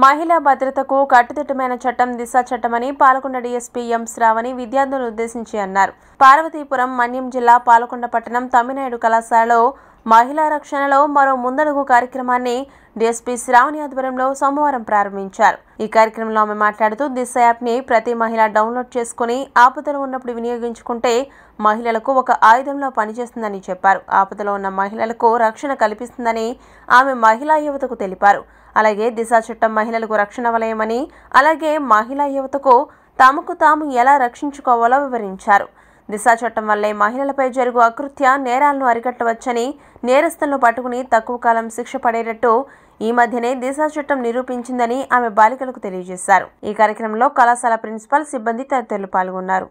మహిళా భద్రతకు కట్టుదిట్టమైన చట్టం దిశ చట్టమని పాలకొండ డీఎస్పీ ఎం శ్రావణి విద్యార్థులను ఉద్దేశించి అన్నారు పార్వతీపురం మన్యం జిల్లా పాలకొండ పట్టణం తమ్మినాయుడు కళాశాలలో మహిళా రక్షణలో మరో ముందడుగు కార్యక్రమాన్ని డీఎస్పీ శ్రావణి ఆధ్వర్యంలో సోమవారం ప్రారంభించారు ఈ కార్యక్రమంలో ఆమె మాట్లాడుతూ దిశ యాప్ని ప్రతి మహిళ డౌన్లోడ్ చేసుకుని ఆపదలో ఉన్నప్పుడు వినియోగించుకుంటే మహిళలకు ఒక ఆయుధంలో పనిచేస్తుందని చెప్పారు ఆపదలో ఉన్న మహిళలకు రక్షణ కల్పిస్తుందని ఆమె మహిళా యువతకు తెలిపారు అలాగే దిశ చట్టం మహిళలకు రక్షణ వలయమని అలాగే మహిళా యువతకు తమకు తాము ఎలా రక్షించుకోవాలో వివరించారు దిశ చట్టం వల్లే మహిళలపై జరుగు అకృత్య నేరాలను అరికట్టవచ్చని నేరస్తులను పట్టుకుని తక్కువ కాలం శిక్ష పడేటట్టు ఈ మధ్యనే దిశ చట్టం నిరూపించిందని ఆమె బాలికలకు తెలియజేశారు ఈ కార్యక్రమంలో కళాశాల ప్రిన్సిపల్ సిబ్బంది తదితరులు పాల్గొన్నారు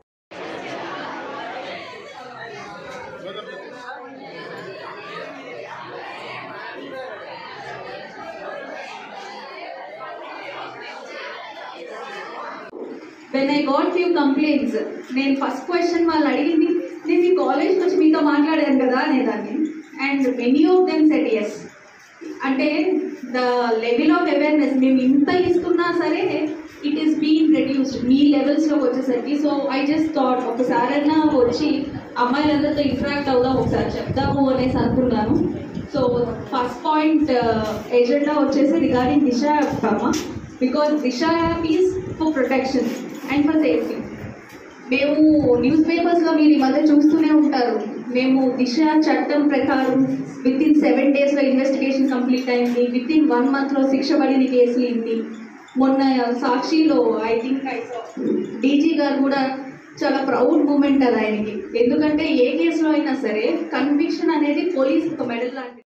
when I got few complaints నేను ఫస్ట్ క్వశ్చన్ వాళ్ళు అడిగింది నేను ఈ కాలేజ్ వచ్చి మీతో మాట్లాడాను కదా అనేదాన్ని and many of them said yes అంటే ద లెవెల్ ఆఫ్ అవేర్నెస్ మేము ఇంత ఇస్తున్నా సరే ఇట్ ఈస్ బీన్ రెడ్యూస్డ్ మీ లెవెల్స్లోకి వచ్చేసరికి సో ఐ జస్ట్ థాట్ ఒకసారైనా వచ్చి అమ్మాయిలందరితో ఇంటరాక్ట్ అవుదాం ఒకసారి చెప్దాము అనేసి అనుకున్నాను సో ఫస్ట్ పాయింట్ ఎజెండా వచ్చేసి regarding Disha app because Disha app is for protection and for safety మేము న్యూస్ పేపర్స్లో మీరు ఈ మధ్య చూస్తూనే ఉంటారు మేము దిశ చట్టం ప్రకారం విత్ ఇన్ సెవెన్ డేస్లో ఇన్వెస్టిగేషన్ కంప్లీట్ అయింది విత్ ఇన్ వన్ మంత్లో శిక్ష పడిన కేసులు ఇన్ని మొన్న సాక్షిలో ఐ థింక్ ఐ డీజీ గారు కూడా చాలా ప్రౌడ్ మూమెంట్ అది ఆయనకి ఎందుకంటే ఏ కేసులో అయినా సరే కన్విక్షన్ అనేది పోలీస్ ఒక మెడల్ లాంటిది